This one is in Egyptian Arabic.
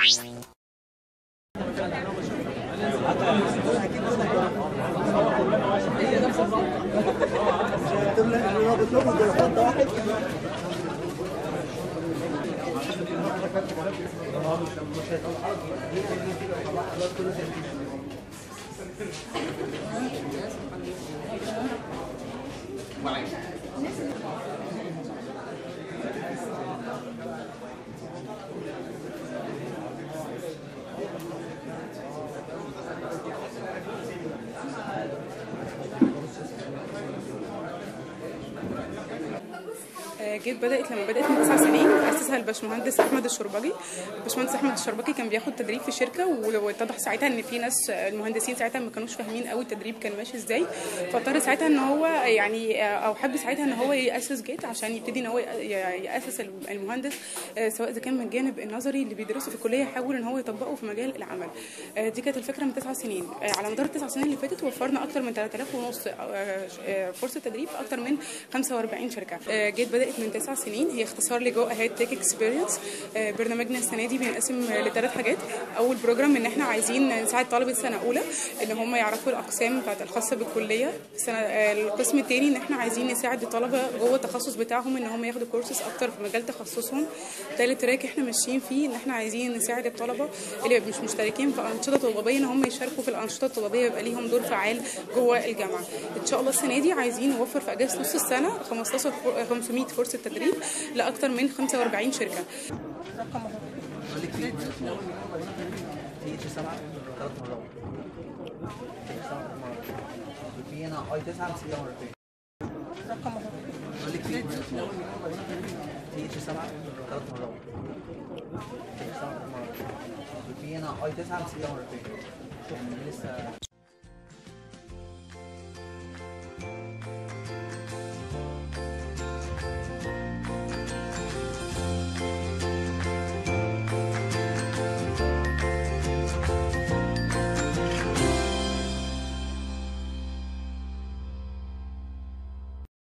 آه، جيت بدات لما بدات من تسع سنين اسسها الباشمهندس احمد الشربجي الباشمهندس احمد الشربجي كان بياخد تدريب في شركه واتضح ساعتها ان في ناس آه، المهندسين ساعتها ما كانوش فاهمين قوي التدريب كان ماشي ازاي فاضطر ساعتها ان هو يعني آه، او حب ساعتها ان هو ياسس جيت عشان يبتدي ان هو ي- ياسس المهندس آه، سواء اذا كان من الجانب النظري اللي بيدرسه في الكليه يحاول ان هو يطبقه في مجال العمل آه، دي كانت الفكره من تسع سنين آه، على مدار التسع سنين اللي فاتت وفرنا اكتر من 3000 ونص آه، آه، فرصه تدريب في اكتر من 45 شركه آه، جيت بدات من تسع سنين هي اختصار لجو اهيد تيك اكسبيرينس برنامجنا السنه دي بينقسم لثلاث حاجات اول بروجرام ان احنا عايزين نساعد طلبه سنه اولى ان هم يعرفوا الاقسام بتاعت الخاصه بالكليه السنه آه، القسم الثاني ان احنا عايزين نساعد الطلبه جوه التخصص بتاعهم ان هم ياخدوا كورسز اكتر في مجال تخصصهم ثالث تراك احنا ماشيين فيه ان احنا عايزين نساعد الطلبه اللي مش مشتركين في انشطه طلابيه ان هم يشاركوا في الانشطه الطلابيه يبقى ليهم دور فعال جوه الجامعه ان شاء الله السنه دي عايزين نوفر في اجازه نص السنه 15 فر- 500 فرصه تدريب لاكثر من 45 شركه رقم اهو بقول لك في في اتش 7 ثلاث مرات اتش 7 ثلاث مرات وفي هنا اي 9 مسكتها مرتين رقم اهو بقول لك في في اتش 7 ثلاث مرات اتش 7 ثلاث مرات وفي هنا اي 9 مسكتها مرتين يعني لسه